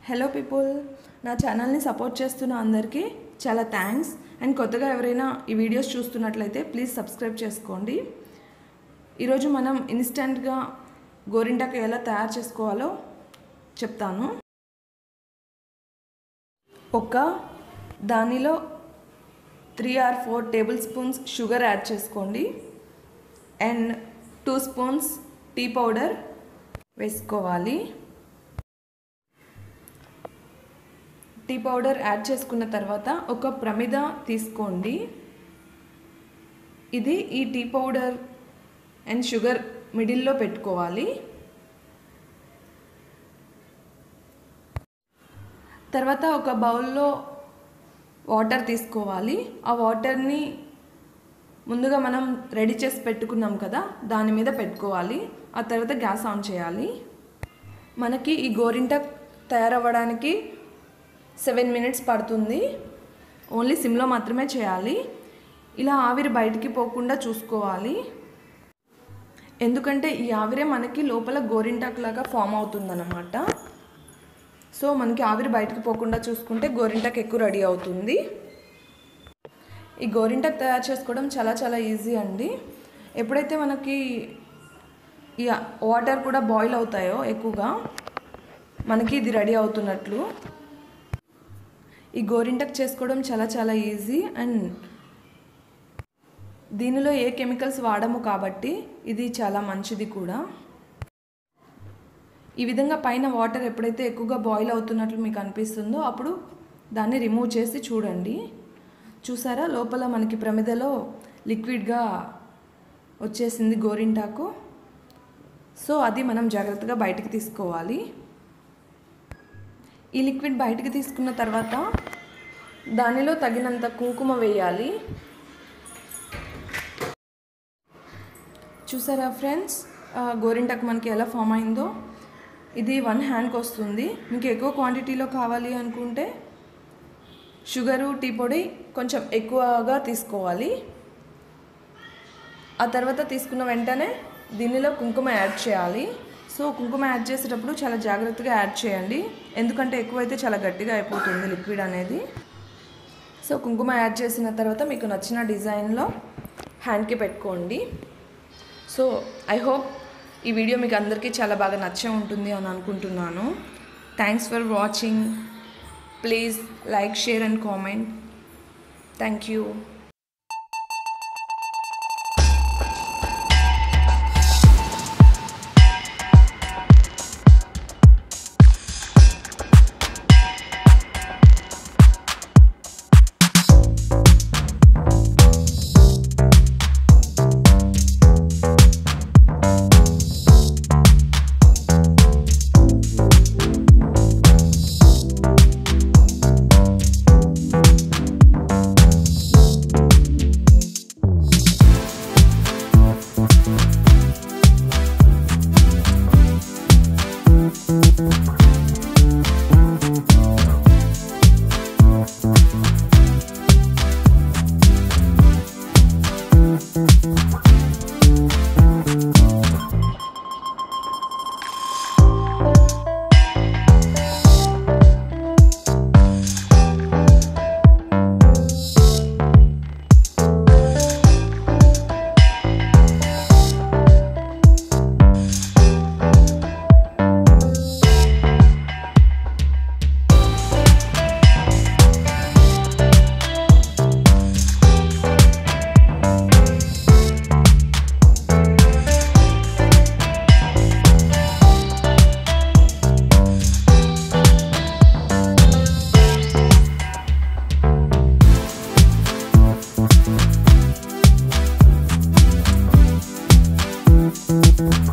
Hello people నా ఛానల్ని support చేస్తున్న అందరికీ చాలా థ్యాంక్స్ అండ్ కొత్తగా ఎవరైనా ఈ వీడియోస్ చూస్తున్నట్లయితే ప్లీజ్ సబ్స్క్రైబ్ చేసుకోండి ఈరోజు మనం ఇన్స్టెంట్గా గోరింటాకు ఎలా తయారు చేసుకోవాలో చెప్తాను ఒక దానిలో three or four tablespoons sugar add చేసుకోండి and two spoons tea powder వేసుకోవాలి టీ పౌడర్ యాడ్ చేసుకున్న తర్వాత ఒక ప్రమిద తీసుకోండి ఇది ఈ టీ పౌడర్ అండ్ షుగర్ మిడిల్లో పెట్టుకోవాలి తర్వాత ఒక బౌల్లో వాటర్ తీసుకోవాలి ఆ వాటర్ని ముందుగా మనం రెడీ చేసి పెట్టుకున్నాం కదా దాని మీద పెట్టుకోవాలి ఆ తర్వాత గ్యాస్ ఆన్ చేయాలి మనకి ఈ గోరింట తయారవ్వడానికి సెవెన్ మినిట్స్ పడుతుంది ఓన్లీ సిమ్లో మాత్రమే చేయాలి ఇలా ఆవిరి బయటికి పోకుండా చూసుకోవాలి ఎందుకంటే ఈ ఆవిరే మనకి లోపల గోరింటాకు లాగా ఫామ్ అవుతుందన్నమాట సో మనకి ఆవిరి బయటికి పోకుండా చూసుకుంటే గోరింటాకు ఎక్కువ రెడీ అవుతుంది ఈ గోరింటాకు తయారు చేసుకోవడం చాలా చాలా ఈజీ అండి ఎప్పుడైతే మనకి ఈ వాటర్ కూడా బాయిల్ అవుతాయో ఎక్కువగా మనకి ఇది రెడీ అవుతున్నట్లు ఈ గోరింటకు చేసుకోవడం చాలా చాలా ఈజీ అండ్ దీనిలో ఏ కెమికల్స్ వాడము కాబట్టి ఇది చాలా మంచిది కూడా ఈ విధంగా పైన వాటర్ ఎప్పుడైతే ఎక్కువగా బాయిల్ అవుతున్నట్లు మీకు అనిపిస్తుందో అప్పుడు దాన్ని రిమూవ్ చేసి చూడండి చూసారా లోపల మనకి ప్రమిదలో లిక్విడ్గా వచ్చేసింది గోరింటాకు సో అది మనం జాగ్రత్తగా బయటికి తీసుకోవాలి ఈ లిక్విడ్ బయటికి తీసుకున్న తర్వాత దానిలో తగినంత కుంకుమ వేయాలి చూసారా ఫ్రెండ్స్ గోరింటాకు మనకి ఎలా ఫామ్ అయిందో ఇది వన్ హ్యాండ్కి వస్తుంది మీకు ఎక్కువ క్వాంటిటీలో కావాలి అనుకుంటే షుగరు టీ పొడి కొంచెం ఎక్కువగా తీసుకోవాలి ఆ తర్వాత తీసుకున్న వెంటనే దీనిలో కుంకుమ యాడ్ చేయాలి సో కుంకుమ యాడ్ చేసేటప్పుడు చాలా జాగ్రత్తగా యాడ్ చేయండి ఎందుకంటే ఎక్కువైతే చాలా గట్టిగా అయిపోతుంది లిక్విడ్ అనేది సో కుంకుమ యాడ్ చేసిన తర్వాత మీకు నచ్చిన డిజైన్లో హ్యాండ్కి పెట్టుకోండి సో ఐ హోప్ ఈ వీడియో మీకు అందరికీ చాలా బాగా నచ్చే ఉంటుంది అని అనుకుంటున్నాను thanks for watching please like share and comment thank you Thank you.